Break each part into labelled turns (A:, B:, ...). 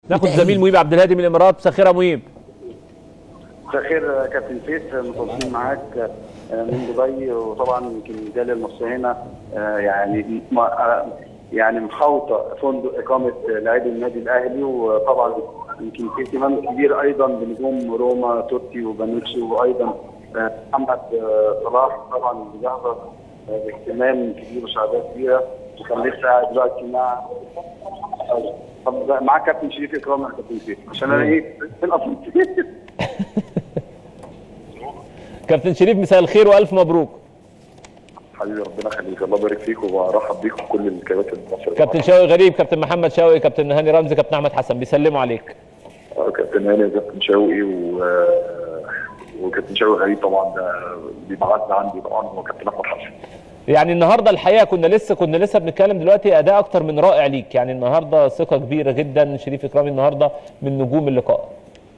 A: ناخد زميل مهيب عبد الهادي من الامارات مساء الخير يا مهيب
B: مساء الخير كابتن سيف متواصلين معاك من دبي وطبعا يمكن الجاليه المصريه هنا يعني ما- يعني محاوطه فندق اقامه لاعبي النادي الاهلي وطبعا يمكن في اهتمام كبير ايضا بنجوم روما توتي وبانوتشي وايضا محمد صلاح طبعا بيحظى باهتمام كبير وسعادة كبيره وكان لسه قاعد دلوقتي مع طب معاك كابتن شريف اكرام يا كابتن سيف عشان انا ايه في الاصل
A: كابتن شريف مساء الخير والف مبروك
C: حبيبي ربنا يخليك الله يبارك فيك وبرحب بيك وكل الكباتن المصريه
A: كابتن شوقي غريب كابتن محمد شوقي كابتن هاني رمزي كابتن احمد حسن بيسلموا عليك
C: آه، كابتن هاني وكابتن شوقي و... وكابتن شوقي غريب طبعا ده بيبعت عندي طبعا وكابتن احمد حسن
A: يعني النهارده الحقيقه كنا لسه كنا لسه بنتكلم دلوقتي اداء اكتر من رائع ليك يعني النهارده ثقه كبيره جدا شريف اكرامي النهارده من نجوم اللقاء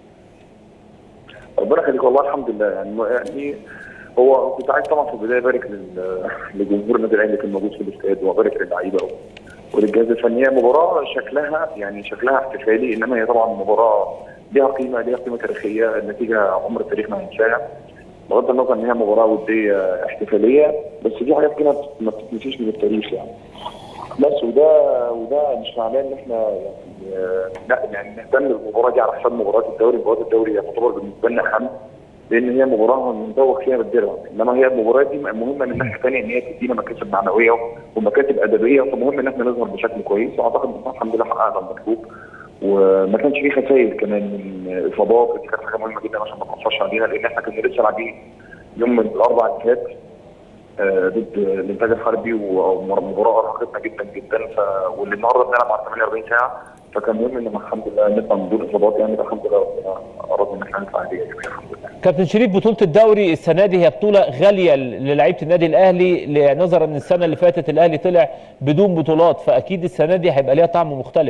C: ربنا يخليك والله الحمد لله يعني يعني هو كنت عايز طبعا في البدايه ابارك لل- لجمهور النادي الاهلي اللي كان موجود في الاستاد وابارك للعيبه وللجهاز الفني هي مباراه شكلها يعني شكلها احتفالي انما هي طبعا مباراه ليها قيمه ليها قيمه تاريخيه النتيجه عمر التاريخ ما هينساها بغض النظر ان هي مباراه وديه احتفاليه بس في حاجات كده ما بتتنسيش من التاريخ يعني بس وده وده مش معناه ان احنا يعني آه، لا يعني نهتم بالمباراه دي على حساب مباراه الدوري مباراه الدوري تعتبر بالنسبه لنا اهم لان هي مباراه بنزوق فيها بالدرع انما هي المباراه دي مهمه من ناحيه ثانيه ان هي تدينا مكاسب معنويه ومكاسب ادبيه فمهم ان احنا نظهر بشكل كويس واعتقد ان احنا الحمد لله حققنا المطلوب وما كانش فيه خسائر كمان من اصابات دي كانت حاجه مهمه جدا عشان ما نقصرش عليها لان احنا كنا لسه لاعبين يوم من الاربع اللي فات آه، ضد الانتاج الحربي ومباراه ارهقتنا جدا جدا ف... واللي النهارده بنلعب على 48 ساعه فكان مهم ان الحمد لله نطلع من دون اصابات يعني الحمد لله ربنا اراد ان احنا نطلع عاديه يعني الحمد لله.
A: كابتن شريف بطوله الدوري السنه دي هي بطوله غاليه للعيبه النادي الاهلي نظرا ان السنه اللي فاتت الاهلي طلع بدون بطولات فاكيد السنه دي هيبقى ليها طعم مختلف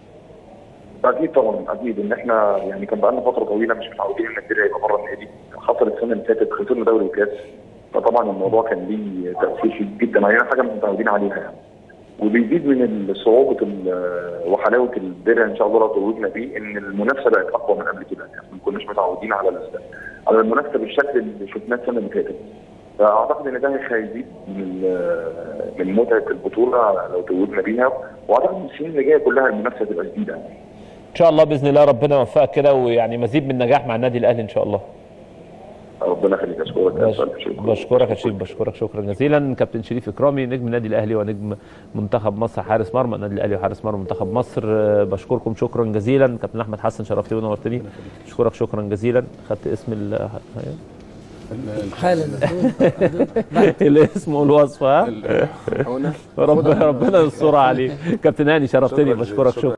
C: اكيد طبعا اكيد ان احنا يعني كان بقالنا فتره طويله مش متعودين ان الدوري يبقى بره النادي حصل السنه اللي فاتت خسرنا دوري وكاس فطبعا الموضوع كان ليه تاثير شديد جدا علينا حاجه مش متعودين عليها يعني وبيزيد من صعوبه ال- وحلاوه الدرع ان شاء الله لو توجنا بيه ان المنافسه بقت اقوى من قبل كده يعني ما كناش متعودين على ال- على المنافسه بالشكل اللي شفناه السنه اللي فاتت فاعتقد ان ده هيزيد من ال- من متعه البطوله لو توجنا بيها واعتقد ان السنين اللي جايه كلها المنافسه هتبقى شديده يعني.
A: ان شاء الله باذن الله ربنا يوفقك كده ويعني مزيد من النجاح مع النادي الاهلي ان شاء الله
C: ربنا يخليك اشكرك
A: بش-
C: ألف شكر.
A: بشكرك يا شريف بشكرك شكرا جزيلا كابتن شريف اكرامي نجم النادي الاهلي ونجم منتخب مصر حارس مرمى النادي الاهلي وحارس مرمى منتخب مصر آه، بشكركم شكرا جزيلا كابتن احمد حسن شرفتني ونورتني اشكرك شكرا جزيلا خدت اسم ال
D: حالا
A: الاسم والوصف ها
D: هنا
A: ربنا ربنا يستر عليك كابتن هاني شرفتني
D: شكراً
A: بشكرك
D: جزيلاً.
A: شكرا